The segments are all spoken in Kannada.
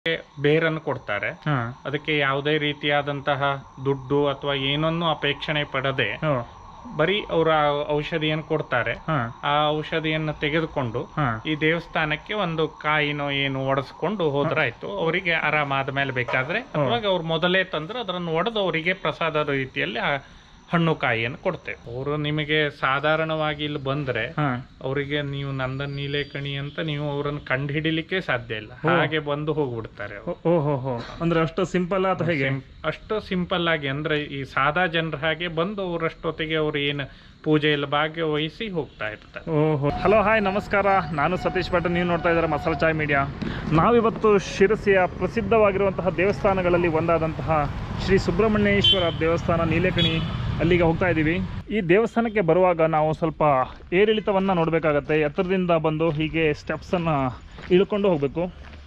ಬೇರನ್ನು ಕೊಡ್ತಾರೆ ಹಾ ಅದಕ್ಕೆ ಯಾವುದೇ ರೀತಿಯಾದಂತಹ ದುಡ್ಡು ಅಥವಾ ಏನನ್ನು ಅಪೇಕ್ಷಣೆ ಪಡದೆ ಓ ಬರೀ ಅವರ ಔಷಧಿಯನ್ನು ಕೊಡ್ತಾರೆ ಹಾ ಆ ಔಷಧಿಯನ್ನು ತೆಗೆದುಕೊಂಡು ಹಾ ಈ ದೇವಸ್ಥಾನಕ್ಕೆ ಒಂದು ಕಾಯಿನೋ ಏನು ಒಡೆಸ್ಕೊಂಡು ಹೋದ್ರಾಯ್ತು ಅವರಿಗೆ ಆರಾಮಾದ ಮೇಲೆ ಬೇಕಾದ್ರೆ ಅಥವಾ ಅವ್ರು ಮೊದಲೇ ತಂದ್ರೆ ಅದನ್ನು ಒಡೆದು ಅವರಿಗೆ ಪ್ರಸಾದದ ರೀತಿಯಲ್ಲಿ ಆ ಹಣ್ಣು ಕಾಯಿಯನ್ನು ಕೊಡ್ತೇವೆ ಅವರು ನಿಮಗೆ ಸಾಧಾರಣವಾಗಿ ಇಲ್ಲಿ ಬಂದ್ರೆ ಹಾ ಅವರಿಗೆ ನೀವು ನಂದನ್ ನೀಲೇಕಣಿ ಅಂತ ನೀವು ಅವರನ್ನು ಕಂಡು ಹಿಡಿಲಿಕ್ಕೆ ಸಾಧ್ಯ ಇಲ್ಲ ಹಾಗೆ ಬಂದು ಹೋಗ್ಬಿಡ್ತಾರೆ ಅವ್ರು. ಓ ಹೋ ಹೋ ಅಂದ್ರೆ ಅಷ್ಟು ಸಿಂಪಲ್ ಅಥವಾ ಹೇಗೆ ಸಿಂ- ಅಷ್ಟು ಸಿಂಪಲ್ ಆಗಿ ಅಂದ್ರೆ ಈ ಸಾದಾ ಜನರ ಹಾಗೆ ಬಂದು ಅವರಷ್ಟೊತ್ತಿಗೆ ಅವ್ರು ಏನು ಪೂಜೆಯಲ್ಲಿ ಭಾಗವಹಿಸಿ ಹೋಗ್ತಾ ಇರ್ತಾರೆ ಓಹೋ ಹಲೋ ಹಾಯ್ ನಮಸ್ಕಾರ ನಾನು ಸತೀಶ್ ಭಟ್ ನೀವು ನೋಡ್ತಾ ಇದ್ದಾರೆ ಮಸಾಲ ಚಾಯ್ ಮೀಡಿಯಾ ನಾವಿವತ್ತು ಶಿರಸಿಯ ಪ್ರಸಿದ್ಧವಾಗಿರುವಂತಹ ದೇವಸ್ಥಾನಗಳಲ್ಲಿ ಒಂದಾದಂತಹ ಶ್ರೀ ಸುಬ್ರಹ್ಮಣ್ಯೇಶ್ವರ ದೇವಸ್ಥಾನ ನೀಲೇಕಣಿ ಅಲ್ಲಿಗೆ ಹೋಗ್ತಾ ಇದ್ದೀವಿ ಈ ದೇವಸ್ಥಾನಕ್ಕೆ ಬರುವಾಗ ನಾವು ಸ್ವಲ್ಪ ಏರಿಳಿತವನ್ನು ನೋಡಬೇಕಾಗತ್ತೆ ಎತ್ತರದಿಂದ ಬಂದು ಹೀಗೆ ಸ್ಟೆಪ್ಸನ್ನು ಇಳ್ಕೊಂಡು ಹೋಗಬೇಕು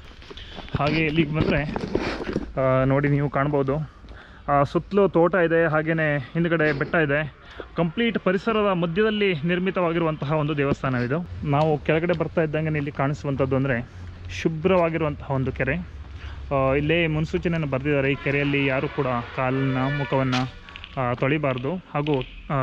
ಹಾಗೆ ಇಲ್ಲಿಗೆ ಬಂದರೆ ನೋಡಿ ನೀವು ಕಾಣ್ಬೋದು ಆ, ಸುತ್ತಲೂ ತೋಟ ಇದೆ ಹಾಗೆಯೇ ಹಿಂದ್ಗಡೆ ಬೆಟ್ಟ ಇದೆ ಕಂಪ್ಲೀಟ್ ಪರಿಸರದ ಮಧ್ಯದಲ್ಲಿ ನಿರ್ಮಿತವಾಗಿರುವಂತಹ ಒಂದು ದೇವಸ್ಥಾನ ಇದು ನಾವು ಕೆಳಗಡೆ ಬರ್ತಾ ಇದ್ದಂಗೆ ಇಲ್ಲಿ ಕಾಣಿಸುವಂಥದ್ದು ಅಂದರೆ ಶುಭ್ರವಾಗಿರುವಂತಹ ಒಂದು ಕೆರೆ ಆ, ಇಲ್ಲೇ ಮುನ್ಸೂಚನೆಯನ್ನು ಬರೆದಿದ್ದಾರೆ ಈ ಕೆರೆಯಲ್ಲಿ ಯಾರು ಕೂಡ ಕಾಲನ್ನ ಮುಖವನ್ನು ತೊಳಿಬಾರ್ದು ಹಾಗೂ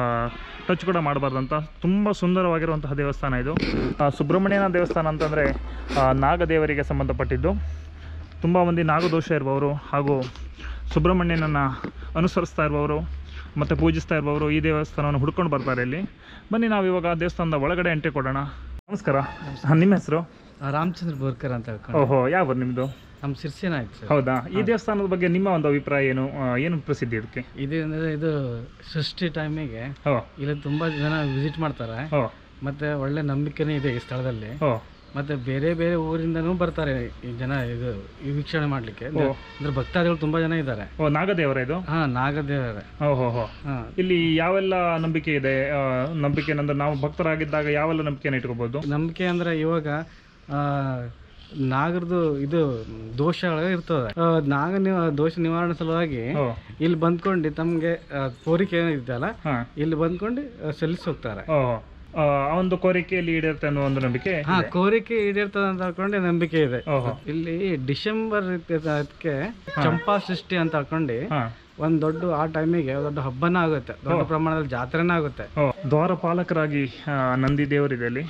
ಟಚ್ ಕೂಡ ಮಾಡಬಾರ್ದು ಅಂತ ತುಂಬ ಸುಂದರವಾಗಿರುವಂತಹ ದೇವಸ್ಥಾನ ಇದು ಆ, ಸುಬ್ರಹ್ಮಣ್ಯನ ದೇವಸ್ಥಾನ ಅಂತಂದರೆ ನಾಗದೇವರಿಗೆ ಸಂಬಂಧಪಟ್ಟಿದ್ದು ತುಂಬ ಮಂದಿ ನಾಗದೋಷ ಇರುವವರು ಹಾಗೂ ಸುಬ್ರಹ್ಮಣ್ಯನನ್ನು ಅನುಸರಿಸ್ತಾ ಇರುವವರು ಮತ್ತು ಪೂಜಿಸ್ತಾ ಇರುವವರು ಈ ದೇವಸ್ಥಾನವನ್ನು ಹುಡ್ಕೊಂಡು ಬರ್ತಾರೆ ಇಲ್ಲಿ ಬನ್ನಿ ನಾವು ಇವಾಗ ದೇವಸ್ಥಾನದ ಒಳಗಡೆ ಎಂಟ್ರಿ ಕೊಡೋಣ ನಮಸ್ಕಾರ ಹಾಂ ನಿಮ್ಮ ಹೆಸರು ರಾಮಚಂದ್ರ ಬೋರ್ಕರ್ ಅಂತ ಹೇಳ್ಕೊಂಡು ಓಹೋ ಯಾವ ನಿಮ್ಮದು ನಮ್ಮ ಶಿರ್ಸಿನ ಆಯ್ತು ಸರ್ ಹೌದಾ ಈ ದೇವಸ್ಥಾನದ ಬಗ್ಗೆ ನಿಮ್ಮ ಒಂದು ಅಭಿಪ್ರಾಯ ಏನು ಆ, ಏನು ಪ್ರಸಿದ್ಧಿ ಇದಕ್ಕೆ ಇದು ಅಂದ್ರೆ ಇದು ಸೃಷ್ಟಿ ಟೈಮಿಗೆ ಓ ಇಲ್ಲಿ ತುಂಬಾ ಜನ ವಿಸಿಟ್ ಮಾಡ್ತಾರೆ ಓ ಮತ್ತೆ ಒಳ್ಳೆ ನಂಬಿಕೆನೇ ಇದೆ ಈ ಸ್ಥಳದಲ್ಲಿ ಓ ಮತ್ತೆ ಬೇರೆ ಬೇರೆ ಊರಿಂದನೂ ಬರ್ತಾರೆ ಈ ಜನ ಇದು ಈ ವೀಕ್ಷಣೆ ಮಾಡ್ಲಿಕ್ಕೆ ಓ. ಅಂದ್ರೆ ಭಕ್ತಾದಿಗಳು ತುಂಬಾ ಜನ ಇದ್ದಾರೆ ಓ ನಾಗದೇವರ ಇದು ಹಾ ನಾಗದೇವರೇ ಓಹೋ ಹೋ ಹಾ ಇಲ್ಲಿ ಯಾವೆಲ್ಲ ನಂಬಿಕೆ ಇದೆ ಆ, ನಂಬಿಕೆ ಅಂದ್ರೆ ನಾವು ಭಕ್ತರಾಗಿದ್ದಾಗ ಯಾವೆಲ್ಲ ನಂಬಿಕೆನ ಇಟ್ಕೋಬಹುದು ನಂಬಿಕೆ ಅಂದ್ರೆ ಇವಾಗ ಆ, ನಾಗರದು ಇದು ದೋಷಗಳು ಇರ್ತದೆ ಆ, ನಾಗ ನಿವ- ದೋಷ ನಿವಾರಣೆ ಸಲುವಾಗಿ ಓ ಇಲ್ಲಿ ಬಂದ್ಕೊಂಡು ತಮ್ಗೆ ಆ, ಕೋರಿಕೆ ಏನಿದೆಯಲ್ಲ ಹಾ ಇಲ್ಲಿ ಬಂದ್ಕೊಂಡು ಆ, ಸಲ್ಲಿಸಿ ಹೋಗ್ತಾರೆ ಓ ಆ ಆ ಒಂದು ಕೋರಿಕೆಯಲ್ಲಿ ಈಡೇರುತ್ತೆ ಅನ್ನೋ ಒಂದು ನಂಬಿಕೆ ಹಾ ಕೋರಿಕೆ ಈಡೇರ್ತದೆ ಅಂತ ಹೇಳ್ಕೊಂಡು ನಂಬಿಕೆ ಇದೆ ಓಹೋ ಇಲ್ಲಿ ಡಿಸೆಂಬರ್ ಅದಕ್ಕೆ ಚಂಪಾ ಸೃಷ್ಟಿ ಅಂತ ಹೇಳ್ಕೊಂಡು ಹಾ ಒಂದ್ ದೊಡ್ಡ ಆ ಟೈಮಿಗೆ ದೊಡ್ಡ ಹಬ್ಬನ ಆಗುತ್ತೆ ದೊಡ್ಡ ಪ್ರಮಾಣದಲ್ಲಿ ಜಾತ್ರೆನೇ ಆಗುತ್ತೆ ಓ ದ್ವಾರಪಾಲಕರಾಗಿ ಆ, ನಂದಿ ದೇವರಿದೆ ಅಲ್ಲಿ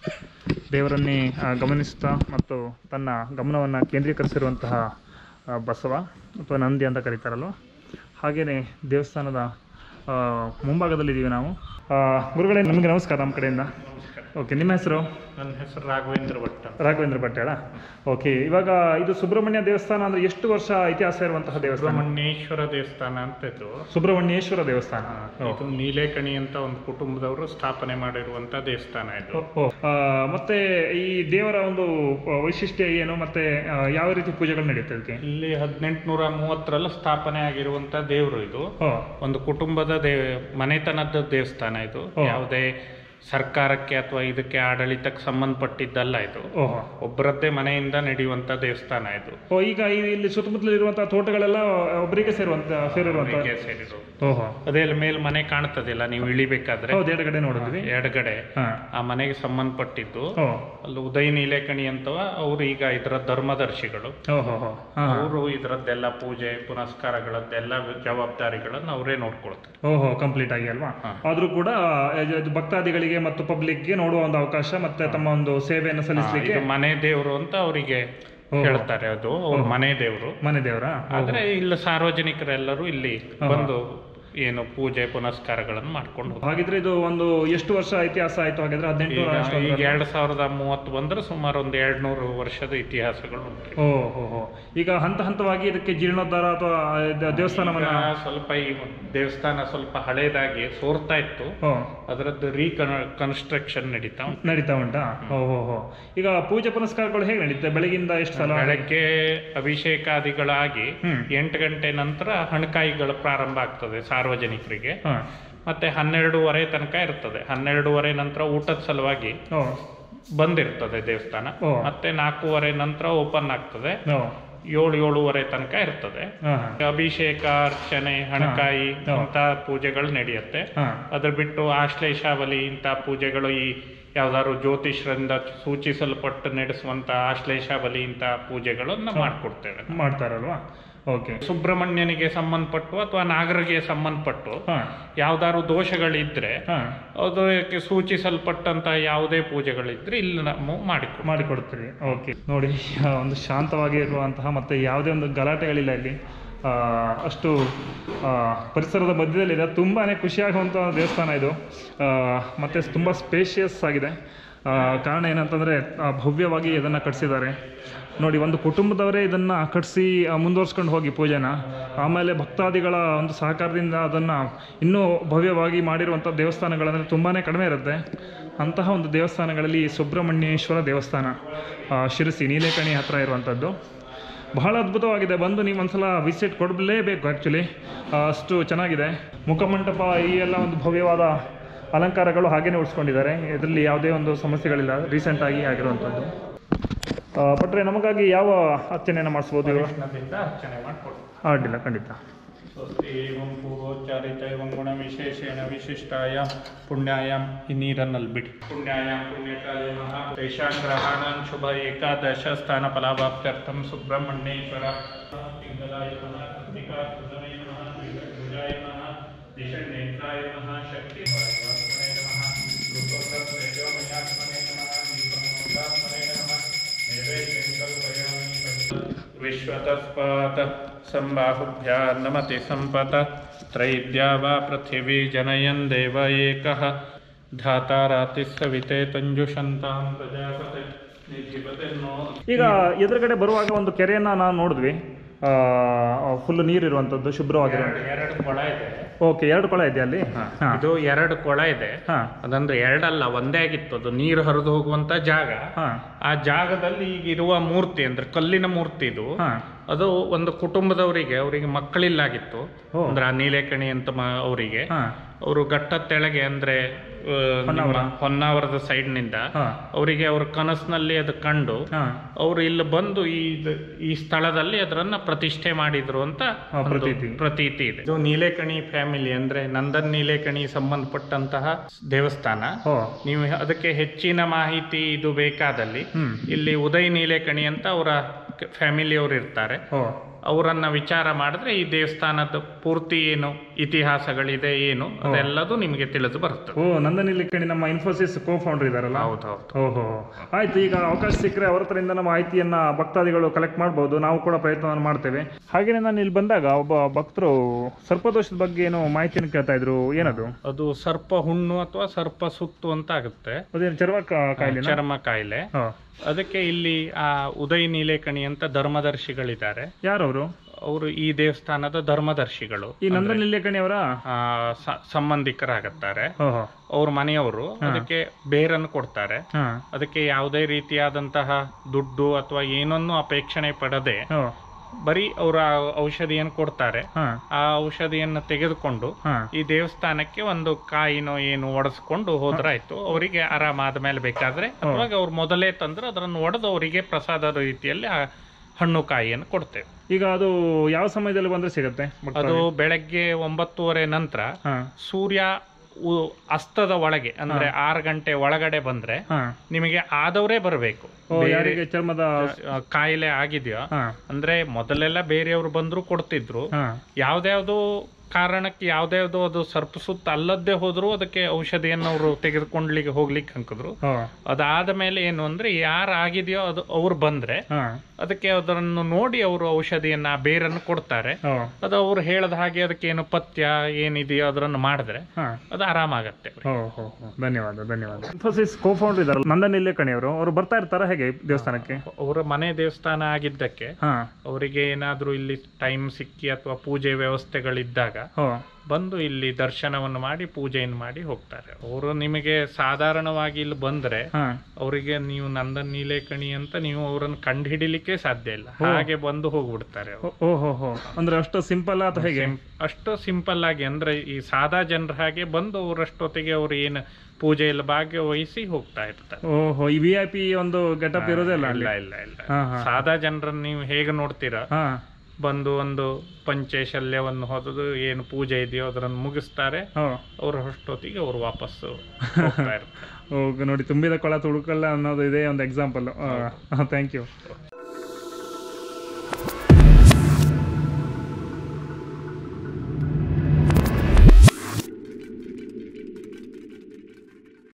ದೇವರನ್ನೇ ಆ, ಗಮನಿಸುತ್ತಾ ಮತ್ತು ತನ್ನ ಗಮನವನ್ನು ಕೇಂದ್ರೀಕರಿಸಿರುವಂತಹ ಆ, ಬಸವ ಅಥವಾ ನಂದಿ ಅಂತ ಕರೀತಾರಲ್ವ ಹಾಗೆಯೇ ದೇವಸ್ಥಾನದ ಆ, ಮುಂಭಾಗದಲ್ಲಿದ್ದೀವಿ ನಾವು ಆ, ಗುರುಗಳೇ ನಮಗೆ ನಮಸ್ಕಾರ ನಮ್ಮ ಕಡೆಯಿಂದ ಓಕೆ ನಿಮ್ಮ ಹೆಸರು ನನ್ನ ಹೆಸರು ರಾಘವೇಂದ್ರ ಭಟ್ ಅಂತ. ರಾಘವೇಂದ್ರ ಭಟ್ಯಾಳ ಓಕೆ ಇವಾಗ ಇದು ಸುಬ್ರಹ್ಮಣ್ಯ ದೇವಸ್ಥಾನ ಅಂದರೆ ಎಷ್ಟು ವರ್ಷ ಇತಿಹಾಸ ಇರುವಂತಹ ದೇವಸ್ಥಾನ ಸುಬ್ರಹ್ಮಣ್ಯೇಶ್ವರ ದೇವಸ್ಥಾನ ಅಂತ ಇದು ಸುಬ್ರಹ್ಮಣ್ಯೇಶ್ವರ ದೇವಸ್ಥಾನ ಓ. ಇದು ನೀಲೇಕಣಿ ಅಂತ ಒಂದು ಕುಟುಂಬದವರು ಸ್ಥಾಪನೆ ಮಾಡಿರುವಂತ ದೇವಸ್ಥಾನ ಇದು ಓ, ಆ, ಮತ್ತೆ ಈ ದೇವರ ಒಂದು ವೈಶಿಷ್ಟ್ಯ ಏನು ಮತ್ತೆ ಆ, ಯಾವ ರೀತಿ ಪೂಜೆಗಳು ನಡೆಯುತ್ತೆ ಅದಕ್ಕೆ ಇಲ್ಲಿ ಹದಿನೆಂಟುನೂರ ಮೂವತ್ತರಲ್ಲಿ ಸ್ಥಾಪನೆ ಆಗಿರುವಂತ ದೇವರು ಇದು ಓ ಒಂದು ಕುಟುಂಬದ ದೇವ ಮನೆತನದ ದೇವಸ್ಥಾನ ಇದು ಓ. ಯಾವುದೇ ಸರ್ಕಾರಕ್ಕೆ ಅಥವಾ ಇದಕ್ಕೆ ಆಡಳಿತಕ್ಕೆ ಸಂಬಂಧಪಟ್ಟಿದ್ದಲ್ಲ ಇದು ಓಹೋ ಒಬ್ಬರದ್ದೇ ಮನೆಯಿಂದ ನಡೆಯುವಂತ ದೇವಸ್ಥಾನ ಇದು ಓ ಈಗ ಈ- ಇಲ್ಲಿ ಸುತ್ತಮುತ್ತಲು ಇರುವಂತಹ ತೋಟಗಳೆಲ್ಲ ಒಬ್ಬರಿಗೆ ಸೇರುವಂತ ಸೇರಿರುವಂತ ಅವರಿಗೆ ಸೇರಿರೋದು ಓಹೋ ಅದೇ ಅಲ್ಲಿ ಮೇಲ್ ಮನೆ ಕಾಣ್ತದಿಲ್ಲ ನೀವು ಇಳಿಬೇಕಾದ್ರೆ ಹೌದು ಎಡಗಡೆ ನೋಡಿದ್ವಿ ಎಡಗಡೆ ಹಾ ಆ ಮನೆಗೆ ಸಂಬಂಧಪಟ್ಟಿದ್ದು ಓ ಅಲ್ಲಿ ಉದಯ ನೀಲೇಕಣಿ ಅಂತವ ಅವರು ಈಗ ಇದರ ಧರ್ಮದರ್ಶಿಗಳು ಓಹೋ ಹೋ ಹಾ ಅವರು ಇದರದ್ದೆಲ್ಲ ಪೂಜೆ ಪುನಸ್ಕಾರಗಳದ್ದೆಲ್ಲ ಜವಾಬ್ದಾರಿಗಳನ್ನು ಅವರೇ ನೋಡ್ಕೊಳ್ತಾರೆ ಓಹೋ ಕಂಪ್ಲೀಟ್ ಆಗಿ ಅಲ್ವಾ ಹಾ. ಆದ್ರೂ ಕೂಡ ಇದು- ಇದು ಭಕ್ತಾದಿಗಳಿಗೆ ಮತ್ತು ಪಬ್ಲಿಕ್ಗೆ ನೋಡುವ ಒಂದು ಅವಕಾಶ ಮತ್ತೆ ತಮ್ಮ ಒಂದು ಸೇವೆಯನ್ನು ಸಲ್ಲಿಸಲಿಕ್ಕೆ ಇದು ಮನೆ ದೇವರು ಅಂತ ಅವರಿಗೆ ಹೇಳ್ತಾರೆ ಅದು ಅವ್ರ ಮನೆ ದೇವರು ಮನೆ ದೇವರ ಆದ್ರೆ ಇಲ್ಲಿ ಸಾರ್ವಜನಿಕರೆಲ್ಲರೂ ಇಲ್ಲಿ ಬಂದು ಏನು ಪೂಜೆ ಪುನಸ್ಕಾರಗಳನ್ನು ಮಾಡ್ಕೊಂಡು ಹೋಗ್ತಾರೆ. ಹಾಗಿದ್ರೆ ಇದು ಒಂದು ಎಷ್ಟು ವರ್ಷ ಇತಿಹಾಸ ಆಯ್ತು ಹಾಗಾದ್ರೆ ಹದಿನೆಂಟು ಈಗ ಈಗ ಎರಡ್ ಸಾವಿರದ ಮೂವತ್ತು ಬಂದ್ರೆ ಸುಮಾರು ಒಂದು ಎರಡ್ ನೂರು ವರ್ಷದ ಇತಿಹಾಸಗಳು ಉಂಟು ಓ ಹೋ ಹೋ ಈಗ ಹಂತ ಹಂತವಾಗಿ ಇದಕ್ಕೆ ಜೀರ್ಣೋದ್ಧಾರ ಅಥವಾ ದ- ದೇವಸ್ಥಾನವನ್ನ ಈಗ ಸ್ವಲ್ಪ ಈ ದೇವಸ್ಥಾನ ಸ್ವಲ್ಪ ಹಳೇದಾಗಿ ಸೋರ್ತಾ ಇತ್ತು ಓ ಅದರದ್ದು ರೀಕನ್ ಕನ್ಸ್ಟ್ರಕ್ಷನ್ ನಡೀತಾ ಉಂಟು ನಡೀತಾ ಉಂಟಾ ಓ ಹೋ ಹೋ ಈಗ ಪೂಜೆ ಪುನಸ್ಕಾರಗಳು ಹೇಗೆ ನಡೀತೆ ಬೆಳಗಿಂದ ಎಷ್ಟು ಸಲ ಬೆಳಗ್ಗೆ ಅಭಿಷೇಕಾದಿಗಳಾಗಿ ಹ್ಮ್. ಎಂಟು ಗಂಟೆ ನಂತರ ಹಣಕಾಯಿಗಳು ಪ್ರಾರಂಭ ಆಗ್ತದೆ ಸಾರ್ವಜನಿಕರಿಗೆ ಹಾ ಮತ್ತೆ ಹನ್ನೆರಡೂವರೆ ತನಕ ಇರ್ತದೆ ಹನ್ನೆರಡೂವರೆ ನಂತರ ಊಟದ ಸಲುವಾಗಿ ಓ ಬಂದಿರ್ತದೆ ದೇವಸ್ಥಾನ ಓ. ಮತ್ತೆ ನಾಲ್ಕೂವರೆ ನಂತರ ಓಪನ್ ಆಗ್ತದೆ ಓ ಏಳು ಏಳುವರೆ ತನಕ ಇರ್ತದೆ ಹಾ ಅಭಿಷೇಕ ಅರ್ಚನೆ ಹಣಕಾಯಿ ಹಾ. ಇಂಥ ಪೂಜೆಗಳು ನಡೆಯುತ್ತೆ ಹಾ ಅದ್ರ ಬಿಟ್ಟು ಆಶ್ಲೇಷಾವಲಿ ಇಂಥ ಪೂಜೆಗಳು ಈ ಯಾವ್ದಾದ್ರು ಜ್ಯೋತಿಷ್ಯರಿಂದ ಸೂಚಿಸಲ್ಪಟ್ಟು ನಡೆಸುವಂತ ಆಶ್ಲೇಷ ಬಲಿ ಇಂಥ ಪೂಜೆಗಳನ್ನು ಮಾಡಿಕೊಡ್ತೇವೆ ಮಾಡ್ತಾರಲ್ವಾ ಓಕೆ ಸುಬ್ರಹ್ಮಣ್ಯನಿಗೆ ಸಂಬಂಧಪಟ್ಟು ಅಥವಾ ನಾಗರಿಗೆ ಸಂಬಂಧಪಟ್ಟು ಹಾಂ ಯಾವ್ದಾದ್ರು ದೋಷಗಳಿದ್ರೆ ಹಾಂ ಅದಕ್ಕೆ ಸೂಚಿಸಲ್ಪಟ್ಟಂತ ಯಾವುದೇ ಪೂಜೆಗಳಿದ್ರೆ ಇಲ್ಲಿ ನಾವು ಮಾಡಿಕೊಡ್ತೇವೆ ಮಾಡಿಕೊಡ್ತೀರಿ ಓಕೆ ನೋಡಿ ಆ, ಒಂದು ಶಾಂತವಾಗಿ ಇರುವಂತಹ ಮತ್ತು ಯಾವುದೇ ಒಂದು ಗಲಾಟೆಗಳಿಲ್ಲ ಇಲ್ಲಿ ಆ, ಅಷ್ಟು ಆ, ಪರಿಸರದ ಮಧ್ಯದಲ್ಲಿದೆ ತುಂಬಾ ಖುಷಿಯಾಗುವಂಥ ದೇವಸ್ಥಾನ ಇದು ಆ, ಮತ್ತು ತುಂಬ ಸ್ಪೇಷಿಯಸ್ ಆಗಿದೆ ಆ, ಕಾರಣ ಏನಂತಂದರೆ ಭವ್ಯವಾಗಿ ಇದನ್ನು ಕಟ್ಟಿಸಿದ್ದಾರೆ ನೋಡಿ ಒಂದು ಕುಟುಂಬದವರೇ ಇದನ್ನು ಕಟ್ಟಿಸಿ ಮುಂದುವರ್ಸ್ಕೊಂಡು ಹೋಗಿ ಪೂಜೆನ ಆಮೇಲೆ ಭಕ್ತಾದಿಗಳ ಒಂದು ಸಹಕಾರದಿಂದ ಅದನ್ನು ಇನ್ನೂ ಭವ್ಯವಾಗಿ ಮಾಡಿರುವಂಥ ದೇವಸ್ಥಾನಗಳಂದರೆ ತುಂಬಾ ಕಡಿಮೆ ಇರುತ್ತೆ ಅಂತಹ ಒಂದು ದೇವಸ್ಥಾನಗಳಲ್ಲಿ ಸುಬ್ರಹ್ಮಣ್ಯೇಶ್ವರ ದೇವಸ್ಥಾನ ಆ, ಶಿರಸಿ ನೀಲೇಕಣಿ ಹತ್ರ ಇರುವಂಥದ್ದು ಬಹಳ ಅದ್ಭುತವಾಗಿದೆ ಬಂದು ನೀವು ಒಂದ್ಸಲ ವಿಸಿಟ್ ಕೊಡಲೇಬೇಕು ಆ್ಯಕ್ಚುಲಿ ಅಷ್ಟು ಚೆನ್ನಾಗಿದೆ ಮುಖಮಂಟಪ ಈ ಎಲ್ಲ ಒಂದು ಭವ್ಯವಾದ ಅಲಂಕಾರಗಳು ಹಾಗೇನೆ ಉಳಿಸ್ಕೊಂಡಿದ್ದಾರೆ ಇದರಲ್ಲಿ ಯಾವುದೇ ಒಂದು ಸಮಸ್ಯೆಗಳಿಲ್ಲ ರೀಸೆಂಟಾಗಿ ಆಗಿರುವಂಥದ್ದು ಆ, ಭಟ್ರೆ ನಮಗಾಗಿ ಯಾವ ಅರ್ಚನೆಯನ್ನು ಮಾಡಿಸ್ಬೋದು ಇವರು ಕೃಷ್ಣದಿಂದ ಅರ್ಚನೆ ಮಾಡಿಕೊಡ್ತೇವೆ ಅಡ್ಡಿಲ್ಲ ಖಂಡಿತ ಸ್ವಸ್ತಿ ಏವಂ ಪೂರ್ವೋಚ್ಚಾರಿತ ಏವಂ ಗುಣ ವಿಶೇಷೇಣ ವಿಶಿಷ್ಟಾಯ ಪುಣ್ಯಾಯಾಮ್ ಈ ನೀರನ್ನಲ್ಲಿ ಬಿಡಿ ಪುಣ್ಯಾಯಾಮ್ ಪುಣ್ಯಕಾಲೇ ಮಹಾ ದೇಶಾಗ್ರಹಾಣಾನ್ ಶುಭ ಏಕಾದಶ ಸ್ಥಾನ ಫಲಾಭಾಪ್ತ್ಯರ್ಥಂ ಸುಬ್ರಹ್ಮಣ್ಯೇಶ್ವರ ಪಿಂಗಲಾಯ ನಮಃ ಕೃತಿಕಾ ಸುಂದರಾಯ ನಮಃ ದ್ವಿಜಾಯ ನಮಃ ದಿಶನೇತ್ರಾಯ ನಮಃ ಶಕ್ತಿ ವಾಯುವಾತ್ಮನೇ ನಮಃ ರೂಪೋತ್ತರತೇಜೋಮಯಾತ್ಮನೇ ನಮಃ ದೀಪಮೋದಾತ್ಮನೇ ನಮಃ ನೈವೇದ್ಯಂ ಕಲ್ಪಯಾಮಿ ವಿಶ್ವತಸ್ಪಾತ್ ಸಂಬಾಹುಭ್ಯ ನಮತಿ ಸಂಪತ ತ್ರೈದ್ಯಾ ವಾ ಪೃಥಿವೀ ಜನಯನ್ ದೇವ ಏಕಃ ಧಾತಾರಾತಿಸ್ಸವಿತೆ ತಂಜುಷಂತಾಂ ಪ್ರಜಾಪತಿ ನಿಧಿಪತಿರ್ನೋ ಈಗ ಎದುರುಗಡೆ ಬರುವಾಗ ಒಂದು ಕೆರೆಯನ್ನು ನಾವು ನೋಡಿದ್ವಿ ಫುಲ್ ನೀರಿರುವಂಥದ್ದು ಶುಭ್ರವಾಗಿರುವಂಥದ್ದು ಎರಡು ಕೊಳ ಇದೆ ಓಕೆ ಎರಡು ಕೊಳ ಇದೆ ಅಲ್ಲಿ ಹಾಂ ಇದು ಎರಡು ಕೊಳ ಇದೆ ಹಾಂ ಅದಂದ್ರೆ ಎರಡಲ್ಲ ಒಂದೇ ಆಗಿತ್ತು ಅದು ನೀರು ಹರಿದು ಹೋಗುವಂತ ಜಾಗ ಹಾಂ ಆ ಜಾಗದಲ್ಲಿ ಈಗ ಇರುವ ಮೂರ್ತಿ ಅಂದ್ರೆ ಕಲ್ಲಿನ ಮೂರ್ತಿ ಇದು ಹಾಂ ಅದು ಒಂದು ಕುಟುಂಬದವರಿಗೆ ಅವರಿಗೆ ಮಕ್ಕಳಿಲ್ಲಾಗಿತ್ತು ಓ. ಅಂದ್ರೆ ಆ ನೀಲೇಕಣಿ ಅಂತ ಮ- ಅವರಿಗೆ ಹಾಂ ಅವರು ಘಟ್ಟ ತೆಳಗೆ ಅಂದ್ರೆ ಆ, ಹೊನ್ನಾವರ. ನಿಮ್ಮ ಹೊನ್ನಾವರದ ಸೈಡ್ ನಿಂದ ಹಾಂ ಅವರಿಗೆ ಅವ್ರ ಕನಸಿನಲ್ಲಿ ಅದು ಕಂಡು ಹಾಂ ಅವರು ಇಲ್ಲಿ ಬಂದು ಈ ಈ ಸ್ಥಳದಲ್ಲಿ ಅದರನ್ನ ಪ್ರತಿಷ್ಠೆ ಮಾಡಿದ್ರು ಅಂತ ಹಾ, ಒಂದು ಪ್ರತೀತಿ. ಪ್ರತೀತಿ ಇದೆ ಇದು ನೀಲೇಕಣಿ ಫ್ಯಾಮಿಲಿ ಅಂದ್ರೆ ನಂದನ್ ನೀಲೇಕಣಿ ಸಂಬಂಧಪಟ್ಟಂತಹ ದೇವಸ್ಥಾನ ಓ ನೀವು ಅದಕ್ಕೆ ಹೆಚ್ಚಿನ ಮಾಹಿತಿ ಇದು ಬೇಕಾದಲ್ಲಿ ಹ್ಮ್ ಇಲ್ಲಿ ಉದಯ್ ನೀಲೇಕಣಿ ಅಂತ ಅವರ ಫ್ಯಾಮಿಲಿಯವರು ಇರ್ತಾರೆ ಓ ಅವರನ್ನ ವಿಚಾರ ಮಾಡಿದ್ರೆ ಈ ದೇವಸ್ಥಾನದ ಪೂರ್ತಿ ಏನು ಇತಿಹಾಸಗಳಿದೆ ಏನು ಅದೆಲ್ಲದು ನಿಮಗೆ ತಿಳಿದು ಬರ್ತದೆ ಓ ನಂದನಿಲಿ ಕಣಿ ನಮ್ಮ ಇನ್ಫೋಸಿಸ್ ಕೋ ಫೌಂಡರ್ ಇದಾರಲ್ಲ ಹೌದೌದು ಓಹೋ ಆಯ್ತು ಈಗ ಅವಕಾಶ ಸಿಕ್ಕರೆ ಅವರ ಹತ್ರದಿಂದ ನಮ್ಮ ಮಾಹಿತಿಯನ್ನ ಭಕ್ತಾದಿಗಳು ಕಲೆಕ್ಟ್ ಮಾಡ್ಬೋದು ನಾವು ಕೂಡ ಪ್ರಯತ್ನವನ್ನು ಮಾಡ್ತೇವೆ ಹಾಗೆಯೇ ನಾನು ಇಲ್ಲಿ ಬಂದಾಗ ಒಬ್ಬ ಭಕ್ತರು ಸರ್ಪದೋಷದ ಬಗ್ಗೆ ಏನೋ ಮಾಹಿತಿಯನ್ನು ಕೇಳ್ತಾ ಇದ್ರು ಏನದು ಅದು ಸರ್ಪ ಹುಣ್ಣು ಅಥವಾ ಸರ್ಪ ಸುತ್ತು ಅಂತ ಆಗುತ್ತೆ ಅದೇನು ಚರ್ಮ ಕಾಯಿಲೆ ಚರ್ಮ ಕಾಯಿಲೆ ಅದಕ್ಕೆ ಇಲ್ಲಿ ಆ ಉದಯ್ ನೀಲೇಕಣಿ ಅಂತ ಧರ್ಮದರ್ಶಿಗಳಿದ್ದಾರೆ ಯಾರವರು ಅವರು ಈ ದೇವಸ್ಥಾನದ ಧರ್ಮದರ್ಶಿಗಳು ಈ ನಂದನಿಲ್ಯ ಕಣಿಯವರ ಆ, ಸ- ಸಂಬಂಧಿಕರಾಗುತ್ತಾರೆ ಓಹೋ ಅವ್ರ ಮನೆಯವರು ಅದಕ್ಕೆ ಬೇರನ್ನು ಕೊಡ್ತಾರೆ ಹಾ ಅದಕ್ಕೆ ಯಾವುದೇ ರೀತಿಯಾದಂತಹ ದುಡ್ಡು ಅಥವಾ ಏನನ್ನು ಅಪೇಕ್ಷಣೆ ಪಡದೆ ಓ ಬರೀ ಅವರ ಔಷಧಿಯನ್ನು ಕೊಡ್ತಾರೆ ಹಾ ಆ ಔಷಧಿಯನ್ನು ತೆಗೆದುಕೊಂಡು ಹಾ ಈ ದೇವಸ್ಥಾನಕ್ಕೆ ಒಂದು ಕಾಯಿನೋ ಏನು ಒಡೆಸ್ಕೊಂಡು ಹೋದ್ರಾಯ್ತು ಅವರಿಗೆ ಆರಾಮಾದ ಮೇಲೆ ಬೇಕಾದ್ರೆ ಅಥವಾ ಅವ್ರು ಮೊದಲೇ ತಂದ್ರೆ ಅದನ್ನು ಒಡೆದು ಅವರಿಗೆ ಪ್ರಸಾದ ರೀತಿಯಲ್ಲಿ ಆ ಹಣ್ಣು ಕಾಯಿಯನ್ನು ಕೊಡ್ತೇವೆ ಈಗ ಅದು ಯಾವ ಸಮಯದಲ್ಲಿ ಬಂದ್ರೆ ಸಿಗುತ್ತೆ ಅದು ಬೆಳಗ್ಗೆ ಒಂಬತ್ತುವರೆ ನಂತರ ಹಾ ಸೂರ್ಯ ಉ- ಅಸ್ತದ ಒಳಗೆ ಅಂದ್ರೆ ಆರು ಗಂಟೆ ಒಳಗಡೆ ಬಂದ್ರೆ ಹಾ ನಿಮಗೆ ಆದವರೇ ಬರಬೇಕು ಓ ಯಾರಿಗೆ ಚರ್ಮದ ಕಾಯಿಲೆ ಆಗಿದೆಯೋ ಹಾ ಅಂದ್ರೆ ಮೊದಲೆಲ್ಲ ಬೇರೆಯವರು ಬಂದ್ರು ಕೊಡ್ತಿದ್ರು ಹಾ ಯಾವ್ದ್ಯಾವ್ದೋ ಕಾರಣಕ್ಕೆ ಯಾವ್ದ್ಯಾವ್ದೋ ಅದು ಸರ್ಪ ಸುತ್ತ ಅಲ್ಲದ್ದೇ ಹೋದ್ರು ಅದಕ್ಕೆ ಔಷಧಿಯನ್ನು ಅವರು ತೆಗೆದುಕೊಂಡ್ಲಿಕ್ಕೆ ಹೋಗ್ಲಿಕ್ಕೆ ಹಾಕಿದ್ರು ಓ ಅದಾದ ಮೇಲೆ ಏನು ಅಂದ್ರೆ ಯಾರು ಆಗಿದೆಯೋ ಅದು ಅವ್ರು ಬಂದ್ರೆ ಹಾ ಅದಕ್ಕೆ ಅದನ್ನು ನೋಡಿ ಅವರು ಔಷಧಿಯನ್ನ ಆ ಬೇರನ್ನು ಕೊಡ್ತಾರೆ ಓ ಅದು ಅವ್ರು ಹೇಳದ ಹಾಗೆ ಅದಕ್ಕೆ ಏನು ಪಥ್ಯ ಏನಿದೆಯೋ ಅದನ್ನು ಮಾಡಿದ್ರೆ ಹಾ ಅದು ಆರಾಮಾಗತ್ತೆ ಅವ್ರಿಗೆ. ಓ ಹೋ ಹೋ. ಧನ್ಯವಾದ ಧನ್ಯವಾದ ಇನ್ಫೋಸಿಸ್ ಕೋ ಫೌಂಡರ್ ಇದಾರಲ್ಲ ನಂದನ್ ಇಲ್ಲೇಕಣಿಯವರು ಅವರು ಬರ್ತಾ ಇರ್ತಾರ ಹೇಗೆ ದೇವಸ್ಥಾನಕ್ಕೆ ಅವರ ಮನೆ ದೇವಸ್ಥಾನ ಆಗಿದ್ದಕ್ಕೆ ಹಾ ಅವರಿಗೆ ಏನಾದ್ರೂ ಇಲ್ಲಿ ಟೈಮ್ ಸಿಕ್ಕಿ ಅಥವಾ ಪೂಜೆ ವ್ಯವಸ್ಥೆಗಳಿದ್ದಾಗ ಓ ಬಂದು ಇಲ್ಲಿ ದರ್ಶನವನ್ನು ಮಾಡಿ ಪೂಜೆಯನ್ನು ಮಾಡಿ ಹೋಗ್ತಾರೆ ಅವರು ನಿಮಗೆ ಸಾಧಾರಣವಾಗಿ ಇಲ್ಲಿ ಬಂದ್ರೆ ಹಾ ಅವರಿಗೆ ನೀವು ನಂದನ್ ನೀಲೇಕಣಿ ಅಂತ ನೀವು ಅವರನ್ನು ಕಂಡು ಹಿಡಿಲಿಕ್ಕೆ ಸಾಧ್ಯ ಇಲ್ಲ ಹಾಗೆ ಬಂದು ಹೋಗ್ಬಿಡ್ತಾರೆ ಅವ್ರು. ಓ ಹೋ ಹೋ ಅಂದ್ರೆ ಅಷ್ಟು ಸಿಂಪಲ್ ಅಥವಾ ಹೇಗೆ ಸಿಂ- ಅಷ್ಟು ಸಿಂಪಲ್ ಆಗಿ ಅಂದ್ರೆ ಈ ಸಾದಾ ಜನರ ಹಾಗೆ ಬಂದು ಅವರಷ್ಟೊತ್ತಿಗೆ ಅವ್ರು ಏನು ಪೂಜೆಯಲ್ಲಿ ಭಾಗವಹಿಸಿ ಹೋಗ್ತಾ ಇರ್ತಾರೆ ಓಹೋ ಈ ವಿ ಐ ಪಿ ಒಂದು ಗೆಟಪ್ ಇರೋದೇ ಅಲ್ಲ ಅಲ್ಲಿ ಇಲ್ಲ ಇಲ್ಲ ಇಲ್ಲ ಹಾ ಹಾ ಸಾದಾ ಜನರನ್ನ ನೀವು ಹೇಗೆ ನೋಡ್ತೀರಾ ಹಾ ಬಂದು ಒಂದು ಪಂಚೆ ಶಲ್ಯವನ್ನು ಹೊಡೆದು ಏನು ಪೂಜೆ ಇದೆಯೋ ಅದನ್ನು ಮುಗಿಸ್ತಾರೆ ಹಾಂ ಅವ್ರ ಅಷ್ಟೊತ್ತಿಗೆ ಅವ್ರು ವಾಪಸ್ಸು ಹೋಗ್ತಾ ಇರ್ತಾರೆ ಹೋಗಿ ನೋಡಿ ತುಂಬಿದ ಕೊಳ ತುಳುಕಲ್ಲ ಅನ್ನೋದು ಇದೇ ಒಂದು ಎಕ್ಸಾಂಪಲ್ ಥ್ಯಾಂಕ್ ಯು